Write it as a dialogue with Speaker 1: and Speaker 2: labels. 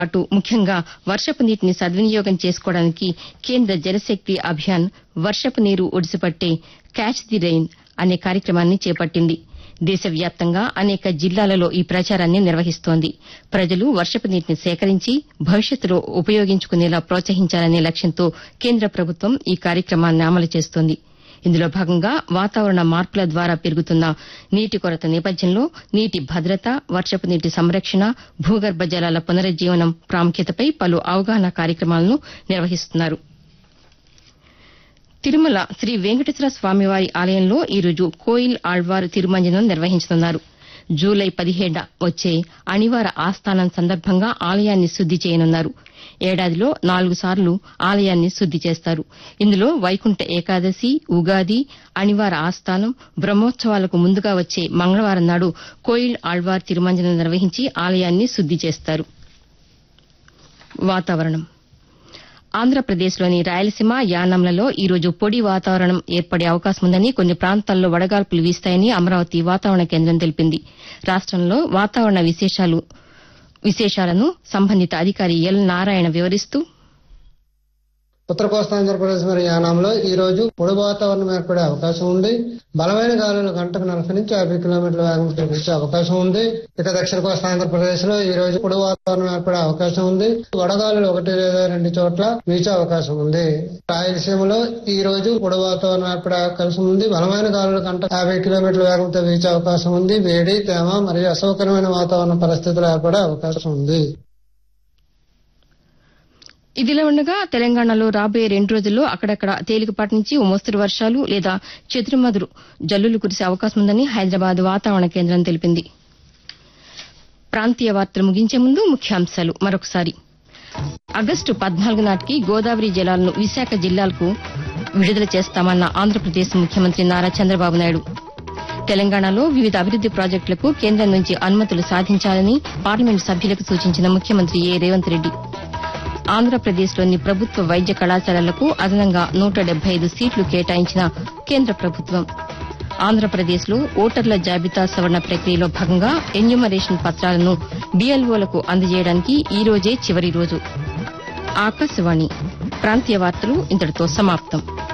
Speaker 1: పాటు ముఖ్యంగా వర్షపు నీటిని సద్వినియోగం చేసుకోవడానికి కేంద్ర జలశక్తి అభియాన్ వర్షపు నీరు ఒడిసిపట్టే క్యాచ్ ది రెయిన్ అనే కార్యక్రమాన్ని చేపట్టింది దేశవ్యాప్తంగా అనేక జిల్లాలలో ఈ ప్రచారాన్ని నిర్వహిస్తోంది ప్రజలు వర్షపు నీటిని సేకరించి భవిష్యత్తులో ఉపయోగించుకునేలా ప్రోత్సహించాలనే లక్ష్యంతో కేంద్ర ప్రభుత్వం ఈ కార్యక్రమాన్ని అమలు చేస్తోంది ఇందులో భాగంగా వాతావరణ మార్పుల ద్వారా పెరుగుతున్న నీటి కొరత నేపథ్యంలో నీటి భద్రత వర్షపు నీటి సంరక్షణ భూగర్భ జలాల పునరుజ్జీవనం ప్రాముఖ్యతపై పలు అవగాహన కార్యక్రమాలను నిర్వహిస్తున్నారు తిరుమల శ్రీ వెంకటేశ్వర స్వామివారి ఆలయంలో ఈరోజు కోయిల్ ఆళ్వార్ తిరుమంజనం నిర్వహించనున్నారు జూలై పదిహేడ వచ్చే అణివార ఆస్థానం సందర్భంగా ఆలయాన్ని శుద్ది చేయనున్నారు ఏడాదిలో నాలుగు సార్లు ఆలయాన్ని శుద్ది చేస్తారు ఇందులో వైకుంఠ ఏకాదశి ఉగాది అణివార ఆస్థానం బ్రహ్మోత్సవాలకు ముందుగా వచ్చే మంగళవారం నాడు కోయిల్ ఆళ్వార్ తిరుమంజనం నిర్వహించి ఆలయాన్ని శుద్ది చేస్తారు వాతావరణం ఆంధ్రప్రదేశ్లోని రాయలసీమ యానాంలలో ఈరోజు పొడి వాతావరణం ఏర్పడే అవకాశం ఉందని కొన్ని ప్రాంతాల్లో వడగాల్పులు వీస్తాయని అమరావతి వాతావరణ కేంద్రం తెలిపింది రాష్టంలో వాతావరణ విశేషాలను సంబంధిత అధికారి ఎల్ నారాయణ వివరిస్తూ
Speaker 2: ఉత్తర కోస్తా ఆంధ్రప్రదేశ్ మరియు యానాంలో ఈ రోజు పొడి వాతావరణం ఏర్పడే అవకాశం ఉంది బలమైన గాలులు గంటకు నలభై నుంచి యాభై కిలోమీటర్ల వేగంతో వీచే అవకాశం ఉంది ఇక దక్షిణ కోస్తా ఆంధ్రప్రదేశ్ లో ఈ రోజు పొడి వాతావరణం ఏర్పడే అవకాశం ఉంది వడగాలులు ఒకటి లేదా రెండు చోట్ల వీచే అవకాశం ఉంది రాయలసీమలో ఈ రోజు పొడి వాతావరణం ఏర్పడే అవకాశం ఉంది బలమైన గాలులు గంట యాభై కిలోమీటర్ల వేగంతో వీచే అవకాశం ఉంది వేడి తేమ మరియు అసౌకర్యమైన వాతావరణ పరిస్థితులు ఏర్పడే అవకాశం ఉంది
Speaker 1: ఇదిలా ఉండగా తెలంగాణలో రాబోయే రెండు రోజుల్లో అక్కడక్కడ తేలికపాటి నుంచి ఓ మోస్తరు వర్షాలు లేదా చెదురుమదురు జల్లులు కురిసే అవకాశం ఉందని హైదరాబాద్ వాతావరణ కేంద్రం తెలిపింది ప్రాంతీయ వార్తలు ముగించే ముందు ముఖ్యాంశాలు మరొకసారి ఆగస్టు పద్నాలుగు నాటికి గోదావరి జలాలను విశాఖ జిల్లాలకు విడుదల చేస్తామన్న ఆంధ్రప్రదేశ్ ముఖ్యమంత్రి నారా చంద్రబాబు నాయుడు తెలంగాణలో వివిధ అభివృద్ది ప్రాజెక్టులకు కేంద్రం నుంచి అనుమతులు సాధించాలని పార్లమెంటు సభ్యులకు సూచించిన ముఖ్యమంత్రి ఏ రేవంత్ రెడ్డి ఆంధ్రప్రదేశ్లోని ప్రభుత్వ వైద్య కళాశాలలకు అదనంగా నూట డెబ్బై ఐదు సీట్లు కేటాయించిన కేంద్ర ప్రభుత్వం ఆంధ్రప్రదేశ్లో ఓటర్ల జాబితా సవరణ ప్రక్రియలో భాగంగా ఎన్యూమరేషన్ పత్రాలను బీఎల్ఓలకు అందజేయడానికి ఈ రోజే చివరి రోజు ఆకాశవాణి ప్రాంతీయ వార్తలు ఇంతటితో సమాప్తం